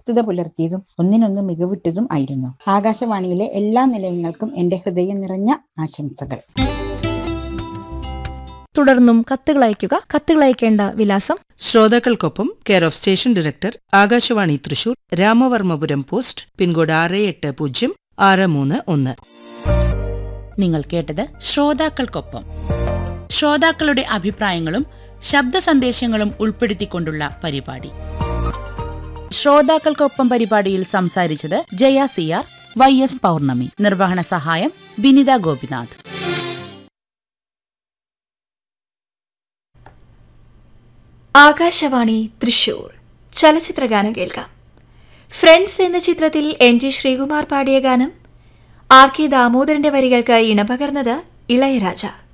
വിശ്വസ്തത പുലർത്തിയതും ഒന്നിനൊന്ന് മികവിട്ടതും ആയിരുന്നു ആകാശവാണിയിലെ എല്ലാ നിലയങ്ങൾക്കും എന്റെ ഹൃദയം നിറഞ്ഞ ആശംസകൾ തുടർന്നും കത്തുകൾ അയയ്ക്കുക കത്തുകൾ അയക്കേണ്ട വിലാസം ശ്രോതാക്കൾക്കൊപ്പം care of station director Akashvani Thrissur Ramavarmapuram post pincode ആറ് എട്ട് പൂജ്യം ആറ് മൂന്ന് ഒന്ന് നിങ്ങൾ കേട്ടത് ശ്രോതാക്കൾക്കൊപ്പം ശ്രോതാക്കളുടെ അഭിപ്രായങ്ങളും ശബ്ദ സന്ദേശങ്ങളും ഉൾപ്പെടുത്തിക്കൊണ്ടുള്ള പരിപാടി ശ്രോതാക്കൾക്കൊപ്പം പരിപാടിയിൽ സംസാരിച്ചത് Jaya CR Y S Pournami നിർവഹണ സഹായം ബിനിത ഗോപിനാഥ് ആകാശവാണി തൃശൂർ ചലച്ചിത്രഗാനം കേൾക്കാം ഫ്രണ്ട്സ് എന്ന ചിത്രത്തിൽ എം ജി ശ്രീകുമാർ പാടിയ ഗാനം ആർ കെ ദാമോദരന്റെ വരികൾക്ക് ഇണപകർന്നത് ഇളയരാജ